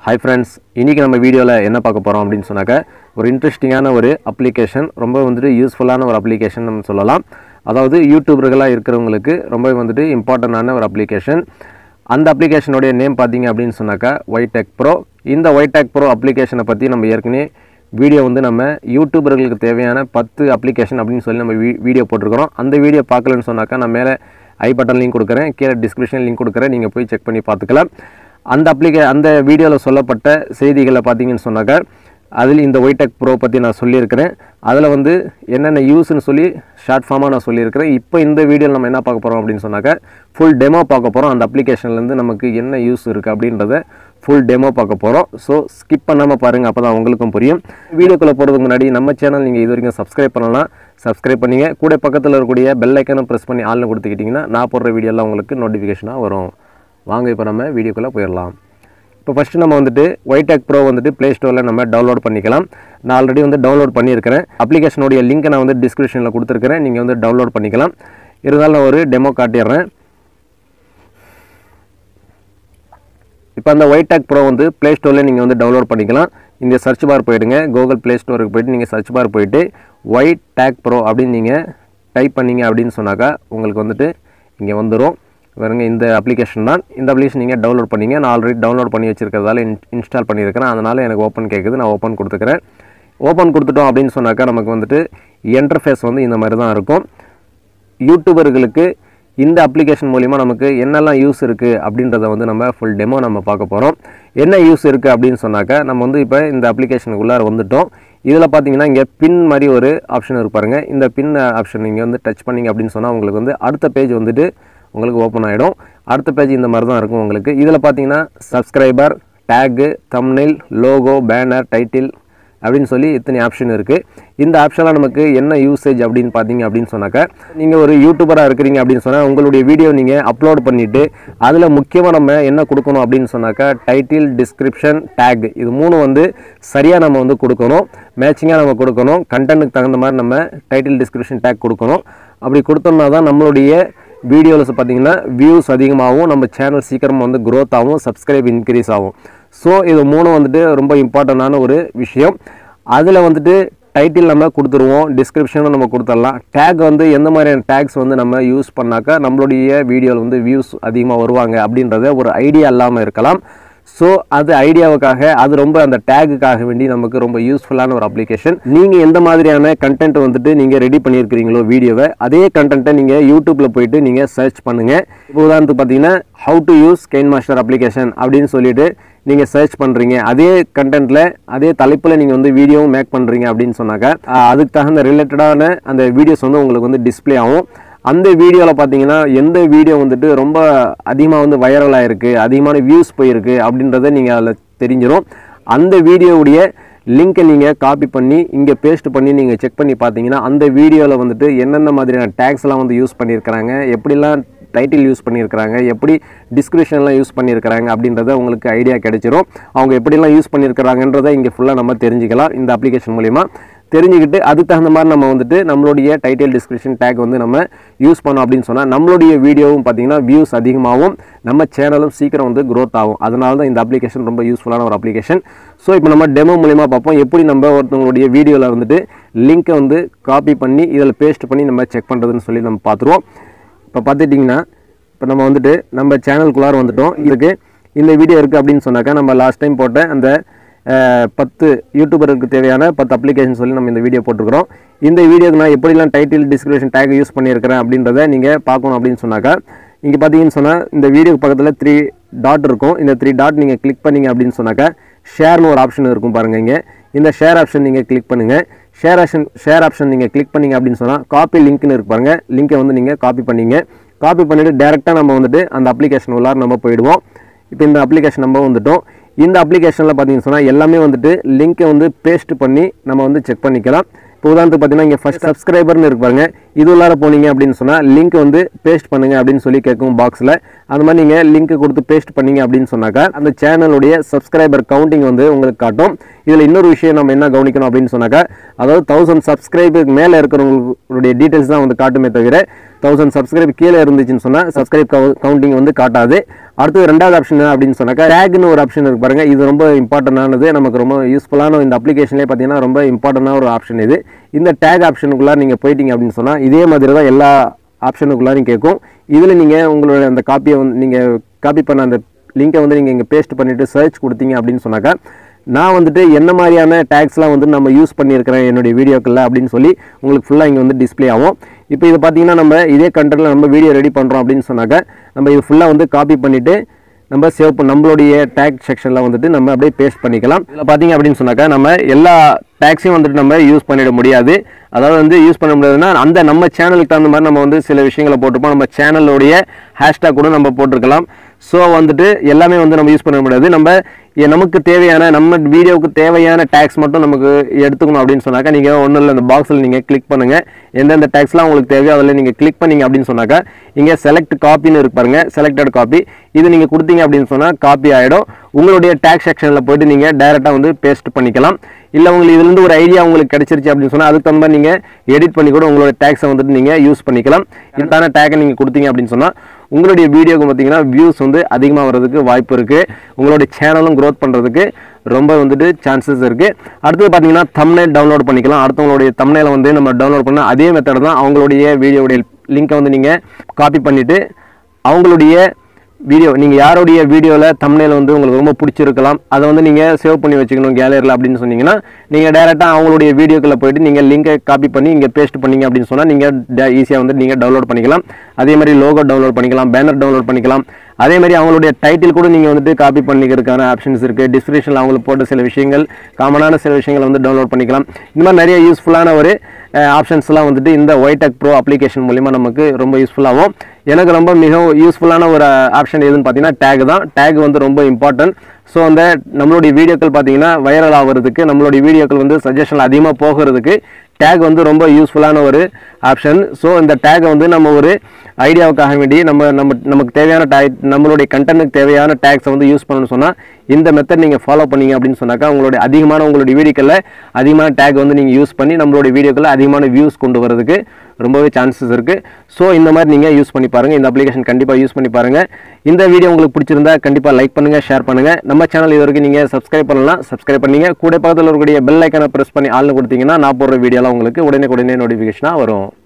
hi friends இன்றைக்கி நம்ம வீடியோவில் என்ன பார்க்க போகிறோம் அப்படின்னு சொன்னாக்க ஒரு இன்ட்ரெஸ்டிங்கான ஒரு அப்ளிகேஷன் ரொம்ப வந்துட்டு யூஸ்ஃபுல்லான ஒரு அப்ளிகேஷன் நம்ம சொல்லலாம் அதாவது யூடியூபர்களாக இருக்கிறவங்களுக்கு ரொம்ப வந்துட்டு இம்பார்ட்டண்டான ஒரு அப்ளிகேஷன் அந்த அப்ளிகேஷனுடைய நேம் பார்த்தீங்க அப்படின்னு சொன்னாக்கா ஒய்டெக் ப்ரோ இந்த ஒய்டெக் ப்ரோ அப்ளிகேஷனை பற்றி நம்ம ஏற்கனவே வீடியோ வந்து நம்ம யூடியூபர்களுக்கு தேவையான பத்து அப்ளிகேஷன் அப்படின்னு சொல்லி நம்ம வீ வீடியோ போட்டிருக்கிறோம் அந்த வீடியோ பார்க்கலன்னு சொன்னாக்கா நான் மேலே ஐ பட்டன் லிங்க் கொடுக்குறேன் கீழே டிஸ்கிரிப்ஷன் லிங்க் கொடுக்குறேன் நீங்கள் போய் செக் பண்ணி பார்த்துக்கலாம் அந்த அப்ளிகே அந்த வீடியோவில் சொல்லப்பட்ட செய்திகளை பார்த்தீங்கன்னு சொன்னாக்கா அதில் இந்த ஒய்டெக் ப்ரோ பற்றி நான் சொல்லியிருக்கிறேன் அதில் வந்து என்னென்ன யூஸ்னு சொல்லி ஷார்ட் ஃபார்மாக நான் சொல்லியிருக்கிறேன் இப்போ இந்த வீடியோவில் நம்ம என்ன பார்க்க போகிறோம் அப்படின்னு சொன்னாக்கா ஃபுல் டெமோ பார்க்க போகிறோம் அந்த அப்ளிகேஷன்லேருந்து நமக்கு என்ன யூஸ் இருக்குது அப்படின்றத ஃபுல் டெமோ பார்க்க போகிறோம் ஸோ ஸ்கிப் பண்ணாமல் பாருங்கள் அப்போ தான் உங்களுக்கும் புரியும் வீடியோக்குள்ளே போகிறதுக்கு முன்னாடி நம்ம சேனல் நீங்கள் இது வரைக்கும் சப்ஸ்கிரைப் பண்ணலாம் சப்ஸ்கிரைப் பண்ணிங்க கூட பக்கத்தில் இருக்கக்கூடிய பெல் ஐக்கனும் ப்ரெஸ் பண்ணி ஆள்னு கொடுத்துக்கிட்டிங்கன்னா நான் போடுற வீடியோலாம் உங்களுக்கு நோட்டிஃபிகேஷனாக வரும் வாங்க இப்போ நம்ம வீடியோக்குள்ளே போயிடலாம் இப்போ ஃபஸ்ட்டு நம்ம வந்துட்டு ஒய்டெக் ப்ரோ வந்துட்டு ப்ளே ஸ்டோரில் நம்ம டவுன்லோட் பண்ணிக்கலாம் நான் ஆல்ரெடி வந்து டவுன்லோட் பண்ணியிருக்கிறேன் அப்ளிகேஷனுடைய லிங்க்கை நான் வந்து டிஸ்கிரிப்ஷனில் கொடுத்துருக்கிறேன் நீங்கள் வந்து டவுன்லோட் பண்ணிக்கலாம் இருந்தாலும் நான் ஒரு டெமோ காட்டிடுறேன் இப்போ அந்த ஒய்டெக் ப்ரோ வந்து ப்ளே ஸ்டோரில் நீங்கள் வந்து டவுன்லோட் பண்ணிக்கலாம் இந்த சர்ச் பார் போயிடுங்க கூகுள் ப்ளே ஸ்டோருக்கு போயிட்டு நீங்கள் சர்ச் பார் போயிட்டு ஒயிட் டேக் ப்ரோ அப்படின்னு நீங்கள் டைப் பண்ணீங்க அப்படின்னு சொன்னாக்கா உங்களுக்கு வந்துட்டு இங்கே வந்துடும் பாருங்க இந்த அப்ளிகேஷன் தான் இந்த அப்ளிகேஷன் நீங்கள் டவுன்லோட் பண்ணீங்க நான் ஆல்ரெடி டவுன்லோட் பண்ணி வச்சிருக்கிறதால இன் இன்ஸ்டால் பண்ணியிருக்கிறேன் அதனால் எனக்கு ஓப்பன் கேட்குது நான் ஓப்பன் கொடுத்துக்கிறேன் ஓப்பன் கொடுத்துட்டோம் அப்படின்னு சொன்னாக்கா நமக்கு வந்துட்டு இன்டர்ஃபேஸ் வந்து இந்த மாதிரி தான் இருக்கும் யூடியூபர்களுக்கு இந்த அப்ளிகேஷன் மூலிமா நமக்கு என்னெல்லாம் யூஸ் இருக்குது அப்படின்றத வந்து நம்ம ஃபுல் டெமோ நம்ம பார்க்க போகிறோம் என்ன யூஸ் இருக்குது அப்படின்னு சொன்னாக்கா நம்ம வந்து இப்போ இந்த அப்ளிகேஷனுக்குள்ளார வந்துட்டோம் இதில் பார்த்தீங்கன்னா இங்கே பின் மாதிரி ஒரு ஆப்ஷன் இருக்கு பாருங்க இந்த பின் ஆப்ஷன் நீங்கள் வந்து டச் பண்ணீங்க அப்படின்னு சொன்னால் உங்களுக்கு வந்து அடுத்த பேஜ் வந்துட்டு உங்களுக்கு ஓப்பன் ஆகிடும் அடுத்த பேஜ் இந்த மாதிரி தான் இருக்கும் உங்களுக்கு இதில் பார்த்தீங்கன்னா subscriber tag thumbnail logo banner title அப்படின்னு சொல்லி இத்தனை ஆப்ஷன் இருக்குது இந்த ஆப்ஷன்லாம் நமக்கு என்ன யூசேஜ் அப்படின்னு பார்த்தீங்க அப்படின்னு சொன்னாக்கா நீங்கள் ஒரு யூடியூபராக இருக்கிறீங்க அப்படின்னு சொன்னால் உங்களுடைய வீடியோ நீங்கள் அப்லோட் பண்ணிவிட்டு அதில் முக்கியமாக நம்ம என்ன கொடுக்கணும் அப்படின்னு சொன்னாக்கா டைட்டில் டிஸ்கிரிப்ஷன் டேக் இது மூணு வந்து சரியாக நம்ம வந்து கொடுக்கணும் மேட்சிங்காக நம்ம கொடுக்கணும் கண்டென்ட்டுக்கு தகுந்த மாதிரி நம்ம டைட்டில் டிஸ்கிரிப்ஷன் டேக் கொடுக்கணும் அப்படி கொடுத்தோம்னா தான் நம்மளுடைய வீடியோவில் பார்த்தீங்கன்னா வியூஸ் அதிகமாகவும் நம்ம சேனல் சீக்கிரமாக வந்து growth ஆகும் சப்ஸ்கிரைப் இன்க்ரீஸ் ஆகும் ஸோ இது மூணு வந்துட்டு ரொம்ப இம்பார்ட்டண்டான ஒரு விஷயம் அதில் வந்துட்டு டைட்டில் நம்ம கொடுத்துருவோம் டிஸ்கிரிப்ஷனும் நம்ம கொடுத்துடலாம் டேக் வந்து எந்த மாதிரியான டேக்ஸ் வந்து நம்ம யூஸ் பண்ணாக்கா நம்மளுடைய வீடியோவில் வந்து வியூஸ் அதிகமாக வருவாங்க அப்படின்றத ஒரு ஐடியா இல்லாமல் இருக்கலாம் ஸோ அது ஐடியாவுக்காக அது ரொம்ப அந்த டேகுக்காக வேண்டி நமக்கு ரொம்ப யூஸ்ஃபுல்லான ஒரு அப்ளிகேஷன் நீங்கள் எந்த மாதிரியான கண்டென்ட் வந்துட்டு நீங்கள் ரெடி பண்ணியிருக்கிறீங்களோ வீடியோவை அதே கண்டென்ட்டை நீங்கள் யூடியூப்பில் போயிட்டு நீங்கள் சர்ச் பண்ணுங்கள் இப்போ உதாரணத்துக்கு பார்த்தீங்கன்னா how to use gain master application அப்படின்னு சொல்லிட்டு நீங்கள் சர்ச் பண்ணுறீங்க அதே கண்டென்ட்டில் அதே தலைப்பில் நீங்கள் வந்து வீடியோவும் மேக் பண்ணுறீங்க அப்படின்னு சொன்னாக்கா அஹ், அதுக்கு தகுந்த ரிலேட்டடான அந்த வீடியோஸ் வந்து உங்களுக்கு வந்து டிஸ்ப்ளே ஆகும் அந்த வீடியோவில் பார்த்தீங்கன்னா எந்த வீடியோ வந்துட்டு ரொம்ப அதிகமாக வந்து வைரலாக இருக்குது அதிகமான வியூஸ் போயிருக்கு அப்படின்றத நீங்கள் அதில் தெரிஞ்சிடும் அந்த வீடியோவுடைய லிங்க்கை நீங்கள் காப்பி பண்ணி இங்கே பேஸ்ட் பண்ணி நீங்கள் செக் பண்ணி பார்த்தீங்கன்னா அந்த வீடியோவில் வந்துட்டு என்னென்ன மாதிரியான டேக்ஸ்லாம் வந்து யூஸ் பண்ணியிருக்கிறாங்க எப்படிலாம் டைட்டில் யூஸ் பண்ணியிருக்கிறாங்க எப்படி டிஸ்கிரிப்ஷன்லாம் யூஸ் பண்ணியிருக்கிறாங்க அப்படின்றத உங்களுக்கு ஐடியா கிடைச்சிரும் அவங்க எப்படிலாம் யூஸ் பண்ணியிருக்கிறாங்கன்றதை இங்கே ஃபுல்லாக நம்ம தெரிஞ்சுக்கலாம் இந்த அப்ளிகேஷன் மூலிமா தெரிஞ்சுக்கிட்டு அதுக்கு தகுந்த மாதிரி நம்ம வந்துட்டு நம்மளுடைய டைட்டில் டிஸ்கிரிப்ஷன் டேக் வந்து நம்ம யூஸ் பண்ணோம் அப்படின்னு சொன்னால் நம்மளுடைய வீடியோவும் பார்த்தீங்கன்னா வியூஸ் அதிகமாகவும் நம்ம சேனலும் சீக்கிரம் வந்து growth ஆகும் அதனால தான் இந்த அப்ளிகேஷன் ரொம்ப யூஸ்ஃபுல்லான ஒரு அப்ளிகேஷன் ஸோ இப்போ நம்ம டெமோ மூலிமா பார்ப்போம் எப்படி நம்ம ஒருத்தவங்களுடைய வீடியோவில் வந்துட்டு லிங்க்கை வந்து காப்பி பண்ணி இதில் பேஸ்ட் பண்ணி நம்ம செக் பண்ணுறதுன்னு சொல்லி நம்ம பார்த்துருவோம் இப்போ பார்த்துட்டிங்கன்னா இப்போ நம்ம வந்துட்டு நம்ம சேனலுக்குள்ளார வந்துட்டோம் இதுக்கு இந்த வீடியோ இருக்குது அப்படின்னு சொன்னாக்கா நம்ம லாஸ்ட் டைம் போட்ட அந்த அஹ், பத்து யூடியூபருக்கு தேவையான பத்து அப்ளிகேஷன் சொல்லி நம்ம இந்த வீடியோ போட்டிருக்கிறோம் இந்த வீடியோக்கு நான் எப்படிலாம் டைட்டில் டிஸ்கிரிப்ஷன் டேக் யூஸ் பண்ணியிருக்கிறேன் அப்படின்றத நீங்கள் பார்க்கணும் அப்படின்னு சொன்னாக்கா இங்கே பார்த்தீங்கன்னு சொன்னால் இந்த வீடியோக்கு பக்கத்தில் த்ரீ டாட் இருக்கும் இந்த த்ரீ டாட் நீங்கள் கிளிக் பண்ணீங்க அப்படின்னு சொன்னாக்கா ஷேர்னு ஒரு ஆப்ஷன் இருக்கும் பாருங்க இங்கே இந்த ஷேர் ஆப்ஷன் நீங்கள் கிளிக் பண்ணுங்கள் ஷேர் ஆப்ஷன் ஷேர் ஆப்ஷன் நீங்கள் கிளிக் பண்ணீங்க அப்படின்னு சொன்னால் காப்பி லிங்க்னு இருக்கு பாருங்க லிங்கை வந்து நீங்கள் காப்பி பண்ணீங்க காப்பி பண்ணிவிட்டு டேரெக்டாக நம்ம வந்துட்டு அந்த அப்ளிகேஷன் உள்ளார நம்ம போயிடுவோம் இப்போ இந்த அப்ளிகேஷன் நம்ம வந்துட்டோம் இந்த அப்ளிகேஷனில் பார்த்தீங்கன்னு சொன்னால் எல்லாமே வந்துட்டு லிங்க்கை வந்து பேஸ்ட் பண்ணி நம்ம வந்து செக் பண்ணிக்கலாம் இப்போ உதாரணத்துக்கு பார்த்தீங்கன்னா இங்கே ஃபஸ்ட் சப்ஸ்கிரைபர்னு இருக்கு பாருங்க இது உள்ளார போனீங்க அப்படின்னு சொன்னால் லிங்க் வந்து பேஸ்ட் பண்ணுங்க அப்படின்னு சொல்லி கேட்கும் பாக்ஸில் அந்த மாதிரி நீங்கள் லிங்க் கொடுத்து பேஸ்ட் பண்ணீங்க அப்படின்னு சொன்னாக்கா அந்த சேனலுடைய சப்ஸ்கிரைபர் கவுண்டிங் வந்து உங்களுக்கு காட்டும் இதில் இன்னொரு விஷயம் நம்ம என்ன கவனிக்கணும் அப்படின்னு சொன்னாக்கா அதாவது தௌசண்ட் சப்ஸ்கிரைபுக்கு மேலே இருக்கிறவங்களுடைய டீட்டெயில்ஸ் தான் வந்து காட்டுமே தவிர தௌசண்ட் சப்ஸ்கிரைப் கீழே இருந்துச்சுன்னு சொன்னால் சப்ஸ்கிரைப் கவுண்டிங் வந்து காட்டாது அடுத்தது ரெண்டாவது ஆப்ஷன் என்ன அப்படின்னு சொன்னாக்கா டேக்னு ஒரு ஆப்ஷன் இருக்கு பாருங்க இது ரொம்ப இம்பார்ட்டண்டானது நமக்கு ரொம்ப யூஸ்ஃபுல்லான இந்த அப்ளிகேஷன்லேயே பார்த்தீங்கன்னா ரொம்ப இம்பார்ட்டண்டான ஒரு ஆப்ஷன் இது இந்த டேக் ஆப்ஷனுக்குள்ளே நீங்கள் போயிட்டீங்க அப்படின்னு சொன்னால் இதே மாதிரி தான் எல்லா ஆப்ஷனுக்குள்ளாரையும் கேட்கும் இதில் நீங்கள் உங்களோட அந்த காப்பியை வந்து நீங்கள் காப்பி பண்ண அந்த லிங்கை வந்து நீங்கள் இங்கே பேஸ்ட் பண்ணிவிட்டு சர்ச் கொடுத்தீங்க அப்படின்னு சொன்னாக்கா நான் வந்துட்டு என்ன மாதிரியான டேக்ஸ்லாம் வந்து நம்ம யூஸ் பண்ணியிருக்கிறேன் என்னுடைய வீடியோக்களில் அப்படின்னு சொல்லி உங்களுக்கு ஃபுல்லாக இங்கே வந்து டிஸ்ப்ளே ஆகும் இப்போ இது பார்த்தீங்கன்னா நம்ம இதே கண்டென்ட்டில் நம்ம வீடியோ ரெடி பண்ணுறோம் அப்படின்னு சொன்னாக்கா நம்ம இது ஃபுல்லாக வந்து காப்பி பண்ணிவிட்டு நம்ம சேவ் பண்ண நம்மளுடைய டேக் செக்ஷனில் வந்துட்டு நம்ம அப்படியே பேஸ்ட் பண்ணிக்கலாம் இதில் பார்த்தீங்க அப்படின்னு சொன்னாக்கா நம்ம எல்லா டேக்ஸையும் வந்துட்டு நம்ம யூஸ் பண்ணிட முடியாது அதாவது வந்து யூஸ் பண்ண முடியாதுன்னா அந்த நம்ம சேனலுக்கு தகுந்த மாதிரி நம்ம வந்து சில விஷயங்களை போட்டிருப்போம் நம்ம சேனலுடைய ஹேஷ்டாக் கூட நம்ம போட்டிருக்கலாம் ஸோ வந்துட்டு எல்லாமே வந்து நம்ம யூஸ் பண்ண முடியாது நம்ம எ- நமக்கு தேவையான நம்ம வீடியோவுக்கு தேவையான டேக்ஸ் மட்டும் நமக்கு எடுத்துக்கணும் அப்படின்னு சொன்னாக்கா நீங்கள் ஒன்றும் இல்லை இந்த பாக்ஸில் நீங்கள் கிளிக் பண்ணுங்கள் எந்தெந்த டேக்ஸ்லாம் உங்களுக்கு தேவையோ அதில் நீங்கள் கிளிக் பண்ணீங்க அப்படின்னு சொன்னாக்கா இங்கே செலக்ட் காப்பின்னு இருக்கு பாருங்க செலக்டட் காப்பி இது நீங்கள் கொடுத்தீங்க அப்படின்னு சொன்னால் காப்பி ஆகிடும் உங்களுடைய டேக்ஸ் செக்ஷனில் போயிட்டு நீங்கள் டைரெக்டாக வந்து பேஸ்ட் பண்ணிக்கலாம் இல்லை உங்களுக்கு இதுலேருந்து ஒரு ஐடியா உங்களுக்கு கிடைச்சிருச்சு அப்படின்னு சொன்னால் அதுக்கு தகுந்த மாதிரி நீங்கள் எடிட் பண்ணி கூட உங்களோட டேக்ஸை வந்துட்டு நீங்கள் யூஸ் பண்ணிக்கலாம் இதுதான டேக்கை நீங்கள் கொடுத்தீங்க அப்படின்னு சொன்னால் உங்களுடைய வீடியோக்கு பார்த்தீங்கன்னா வியூஸ் வந்து அதிகமாக வர்றதுக்கு வாய்ப்பு இருக்குது உங்களுடைய சேனலும் க்ரோத் பண்ணுறதுக்கு ரொம்ப வந்துட்டு சான்சஸ் இருக்குது அடுத்தது பார்த்தீங்கன்னா தம்னைல் டவுன்லோட் பண்ணிக்கலாம் அடுத்தவங்களுடைய தம்னைலை வந்து நம்ம டவுன்லோட் பண்ண அதே மெத்தட் தான் அவங்களுடைய வீடியோடைய லிங்கை வந்து நீங்கள் காப்பி பண்ணிவிட்டு அவங்களுடைய வீடியோ நீங்கள் யாருடைய வீடியோவில் தம்னையில் வந்து உங்களுக்கு ரொம்ப பிடிச்சிருக்கலாம் அதை வந்து நீங்கள் சேவ் பண்ணி வச்சுக்கணும் கேலரியில் அப்படின்னு சொன்னீங்கன்னா நீங்கள் டேரெக்டாக அவங்களுடைய வீடியோக்குள்ளே போயிட்டு நீங்கள் லிங்கை காப்பி பண்ணி இங்கே பேஸ்ட் பண்ணீங்க அப்படின்னு சொன்னால் நீங்கள் ஈஸியாக வந்து நீங்கள் டவுன்லோட் பண்ணிக்கலாம் அதே மாதிரி லோகோ டவுன்லோட் பண்ணிக்கலாம் பேனர் டவுன்லோட் பண்ணிக்கலாம் அதே மாதிரி அவங்களுடைய டைட்டில் கூட நீங்கள் வந்துட்டு காப்பி பண்ணிக்கிறதுக்கான ஆப்ஷன்ஸ் இருக்குது டிஸ்கிரிப்ஷனில் அவங்களுக்கு போட்ட சில விஷயங்கள் காமனான சில விஷயங்களை வந்து டவுன்லோட் பண்ணிக்கலாம் இந்த மாதிரி நிறைய யூஸ்ஃபுல்லான ஒரு ஆப்ஷன்ஸ்லாம் வந்துட்டு இந்த ஒய்டெக் ப்ரோ அப்ளிகேஷன் மூலிமா நமக்கு ரொம்ப யூஸ்ஃபுல்லாகும் எனக்கு ரொம்ப மிகவும் யூஸ்ஃபுல்லான ஒரு ஆப்ஷன் எதுன்னு பார்த்தீங்கன்னா டேக் தான் டேக் வந்து ரொம்ப இம்பார்ட்டன்ட் ஸோ அந்த நம்மளுடைய வீடியோக்கள் பார்த்தீங்கன்னா வைரல் ஆகிறதுக்கு நம்மளுடைய வீடியோக்கள் வந்து சஜஷன் அதிகமாக போகிறதுக்கு டேக் வந்து ரொம்ப யூஸ்ஃபுல்லான ஒரு ஆப்ஷன் ஸோ இந்த டேக்கை வந்து நம்ம ஒரு ஐடியாவுக்காக வேண்டி நம்ம நம்ம நமக்கு தேவையான டேக் நம்மளுடைய கண்டென்ட்டுக்கு தேவையான டேக்ஸை வந்து யூஸ் பண்ணணும்னு சொன்னால் இந்த மெத்தட் நீங்கள் ஃபாலோ பண்ணீங்க அப்படின்னு சொன்னாக்கா உங்களுடைய அதிகமான உங்களுடைய வீடியோக்களில் அதிகமான டேக் வந்து நீங்கள் யூஸ் பண்ணி நம்மளுடைய வீடியோக்களில் அதிகமான வியூஸ் கொண்டு வரதுக்கு ரொம்பவே சான்சஸ் இருக்குது ஸோ இந்த மாதிரி நீங்கள் யூஸ் பண்ணி பாருங்கள் இந்த அப்ளிகேஷன் கண்டிப்பாக யூஸ் பண்ணி பாருங்கள் இந்த வீடியோ உங்களுக்கு பிடிச்சிருந்தா கண்டிப்பாக லைக் பண்ணுங்கள் ஷேர் பண்ணுங்கள் நம்ம சேனல் இது வரைக்கும் நீங்கள் சப்ஸ்கிரைப் பண்ணலாம் சப்ஸ்கிரைப் பண்ணீங்க கூட பக்கத்தில் இருக்கக்கூடிய பெல் ஐக்கனை ப்ரெஸ் பண்ணி ஆள்னு கொடுத்தீங்கன்னா நான் போடுற வீடியோலாம் உங்களுக்கு உடனே உடனே நோட்டிஃபிகேஷனாக வரும்